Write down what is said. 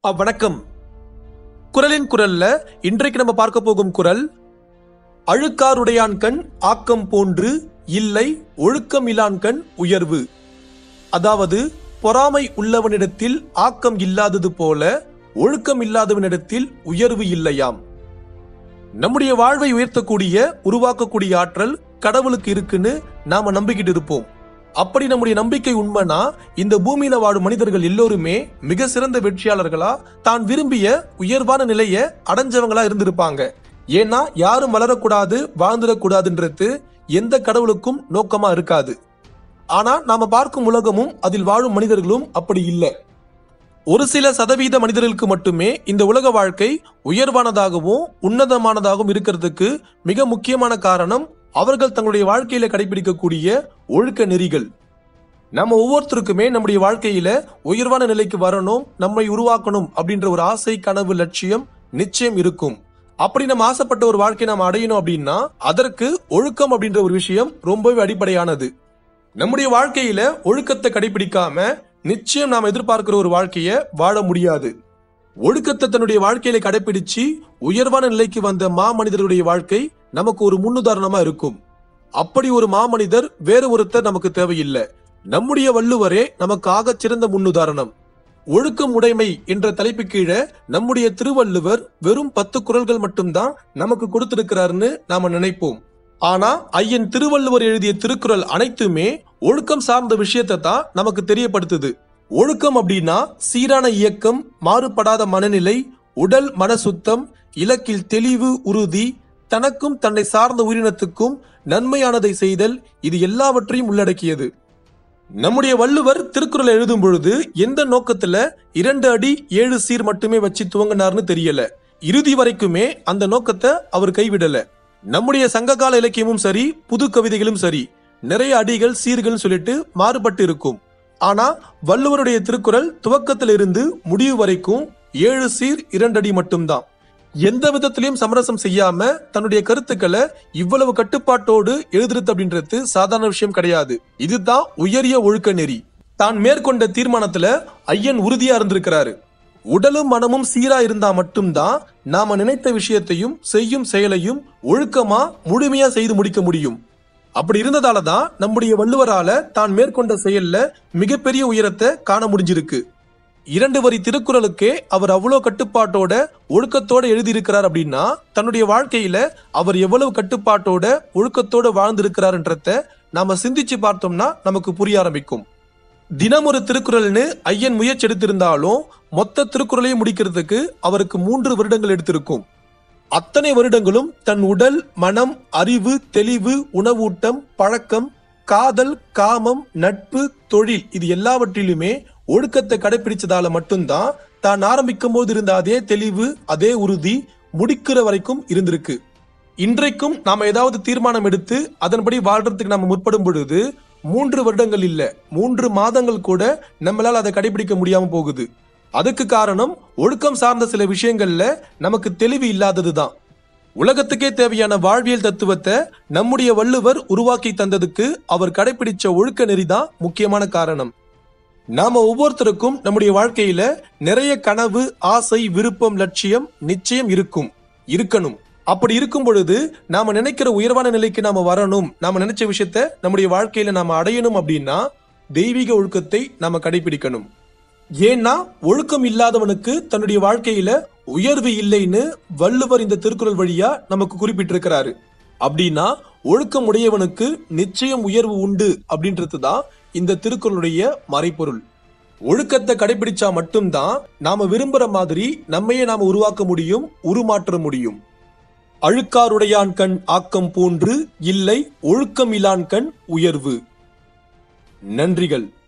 வணக்கம் குரலின் குரல்ல இன்றைக்கு நம்ம பார்க்க போகும் குரல் அழுக்காருடையான் கண் ஆக்கம் போன்று இல்லை ஒழுக்கம் இலான் கண் உயர்வு அதாவது பொறாமை உள்ளவனிடத்தில் ஆக்கம் இல்லாதது போல ஒழுக்கம் இல்லாதவனிடத்தில் உயர்வு இல்லையாம் நம்முடைய வாழ்வை உயர்த்தக்கூடிய உருவாக்கக்கூடிய ஆற்றல் கடவுளுக்கு இருக்குன்னு நாம நம்பிக்கிட்டு இருப்போம் அப்படி நம்முடைய நம்பிக்கை உண்மைனா இந்த பூமியில வாழும் மனிதர்கள் எல்லோருமே மிக சிறந்த வெற்றியாளர்களா தான் விரும்பிய உயர்வான நிலைய அடைஞ்சவங்களா இருந்திருப்பாங்க ஏன்னா யாரும் வளரக்கூடாது வாழ்ந்துடக்கூடாதுன்றது எந்த கடவுளுக்கும் நோக்கமா இருக்காது ஆனா நாம பார்க்கும் உலகமும் அதில் வாழும் மனிதர்களும் அப்படி இல்லை ஒரு சில சதவீத மனிதர்களுக்கு மட்டுமே இந்த உலக வாழ்க்கை உயர்வானதாகவும் உன்னதமானதாகவும் இருக்கிறதுக்கு மிக முக்கியமான காரணம் அவர்கள் தங்களுடைய வாழ்க்கையில கடைபிடிக்கக்கூடிய ஒழுக்க நெறிகள் நம்ம ஒவ்வொருத்தருக்குமே நம்முடைய வாழ்க்கையில உயர்வான நிலைக்கு வரணும் நம்மை உருவாக்கணும் அப்படின்ற ஒரு ஆசை கனவு லட்சியம் நிச்சயம் இருக்கும் அப்படி நம்ம ஆசைப்பட்ட ஒரு வாழ்க்கை நாம் அடையணும் அப்படின்னா அதற்கு ஒழுக்கம் அப்படின்ற ஒரு விஷயம் ரொம்பவே அடிப்படையானது நம்முடைய வாழ்க்கையில ஒழுக்கத்தை கடைபிடிக்காம நிச்சயம் நாம் எதிர்பார்க்கிற ஒரு வாழ்க்கைய வாழ முடியாது ஒழுக்கத்தை தன்னுடைய வாழ்க்கையில கடைபிடிச்சு உயர்வான நிலைக்கு வந்த மாமனிதருடைய வாழ்க்கை நமக்கு ஒரு முன்னுதாரணமா இருக்கும் அப்படி ஒரு மாமனிதர் வேறு ஒருத்தர் நமக்கு தேவையில்லை நம்முடைய வள்ளுவரே நமக்கு ஆகச் சிறந்த முன்னுதாரணம் ஒழுக்கம் உடைமை என்ற தலைப்பு கீழே நம்முடைய திருவள்ளுவர் வெறும் பத்து குரல்கள் மட்டும்தான் நமக்கு கொடுத்திருக்கிறாருன்னு நாம நினைப்போம் ஆனா ஐயன் திருவள்ளுவர் எழுதிய திருக்குறள் அனைத்துமே ஒழுக்கம் சார்ந்த விஷயத்தை தான் நமக்கு தெரியப்படுத்துது ஒழுக்கம் அப்படின்னா சீரான இயக்கம் மாறுபடாத மனநிலை உடல் மன சுத்தம் இலக்கில் தெளிவு உறுதி தனக்கும் தன்னை சார்ந்த உயிரினத்துக்கும் நன்மையானதை செய்தல் இது எல்லாவற்றையும் உள்ளடக்கியது நம்முடைய வள்ளுவர் திருக்குறள் எழுதும் பொழுது எந்த நோக்கத்துல இரண்டு அடி ஏழு சீர் மட்டுமே வச்சு துவங்கினார்னு தெரியல இறுதி வரைக்குமே அந்த நோக்கத்தை அவர் கைவிடல நம்முடைய சங்ககால இலக்கியமும் சரி புது கவிதைகளும் சரி நிறைய அடிகள் சீர்கள் சொல்லிட்டு மாறுபட்டு இருக்கும் ஆனா வள்ளுவருடைய திருக்குறள் துவக்கத்தில் இருந்து முடிவு வரைக்கும் ஏழு சீர் இரண்டு அடி மட்டும்தான் எந்த விதத்திலையும் சமரசம் செய்யாம தன்னுடைய கருத்துக்களை இவ்வளவு கட்டுப்பாட்டோடு எழுதுறது அப்படின்றது சாதாரண விஷயம் கிடையாது இதுதான் உயரிய ஒழுக்க நெறி தான் மேற்கொண்ட தீர்மானத்துல ஐயன் உறுதியா இருந்திருக்கிறாரு உடலும் மனமும் சீரா இருந்தா மட்டும்தான் நாம நினைத்த விஷயத்தையும் செய்யும் செயலையும் ஒழுக்கமா முழுமையா செய்து முடிக்க முடியும் அப்படி இருந்ததால தான் நம்முடைய வள்ளுவரால தான் மேற்கொண்ட செயல்ல மிகப்பெரிய உயரத்தை காண முடிஞ்சிருக்கு இரண்டு வரி திருக்குறளுக்கே அவர் அவ்வளோ கட்டுப்பாட்டோட ஒழுக்கத்தோட எழுதியிருக்கிறார் அப்படின்னா தன்னுடைய வாழ்க்கையில அவர் எவ்வளவு கட்டுப்பாட்டோட ஒழுக்கத்தோட வாழ்ந்திருக்கிறாருன்றத நாம சிந்திச்சு பார்த்தோம்னா நமக்கு புரிய ஆரம்பிக்கும் தினம் ஒரு திருக்குறள்னு ஐயன் முயற்சி எடுத்திருந்தாலும் மொத்த திருக்குறளையும் முடிக்கிறதுக்கு அவருக்கு மூன்று வருடங்கள் எடுத்திருக்கும் அத்தனை வருடங்களும் தன் உடல் மனம் அறிவு தெளிவு உணவூட்டம் பழக்கம் காதல் காமம் நட்பு தொழில் இது எல்லாவற்றிலுமே ஒழுக்கத்தை கடைபிடிச்சதால மட்டும்தான் தான் ஆரம்பிக்கும் போது இருந்த அதே தெளிவு அதே உறுதி முடிக்கிற வரைக்கும் இருந்திருக்கு இன்றைக்கும் நாம ஏதாவது தீர்மானம் எடுத்து அதன்படி வாழ்றதுக்கு நாம முற்படும் பொழுது மூன்று வருடங்கள் இல்ல மூன்று மாதங்கள் கூட நம்மளால அதை கடைபிடிக்க முடியாம போகுது அதுக்கு காரணம் ஒழுக்கம் சார்ந்த சில விஷயங்கள்ல நமக்கு தெளிவு இல்லாததுதான் உலகத்துக்கே தேவையான வாழ்வியல் தத்துவத்தை நம்முடைய வள்ளுவர் உருவாக்கி தந்ததுக்கு அவர் கடைபிடிச்ச ஒழுக்க நெறிதான் முக்கியமான காரணம் நாம ஒவ்வொருத்தருக்கும் நம்முடைய வாழ்க்கையில நிறைய கனவு ஆசை விருப்பம் லட்சியம் நிச்சயம் இருக்கும் இருக்கணும் அப்படி இருக்கும் பொழுது நாம நினைக்கிற உயர்வான நிலைக்கு நாம வரணும் நாம நினைச்ச விஷயத்த நம்முடைய வாழ்க்கையில நாம அடையணும் அப்படின்னா தெய்வீக ஒழுக்கத்தை நாம கடைபிடிக்கணும் ஏன்னா ஒழுக்கம் இல்லாதவனுக்கு தன்னுடைய வாழ்க்கையில உயர்வு இல்லைன்னு வள்ளுவர் இந்த திருக்குறள் வழியா நமக்கு குறிப்பிட்டிருக்கிறாரு அப்படின்னா ஒழுக்கம் உடையவனுக்கு நிச்சயம் உயர்வு உண்டு அப்படின்றது தான் இந்த திருக்குறளுடைய மறைப்பொருள் ஒழுக்கத்தை கடைபிடிச்சா மட்டும்தான் நாம விரும்புற மாதிரி நம்மையே நாம உருவாக்க முடியும் உருமாற்ற முடியும் அழுக்காருடையான் கண் ஆக்கம் போன்று இல்லை ஒழுக்கம் இலான் கண் உயர்வு நன்றிகள்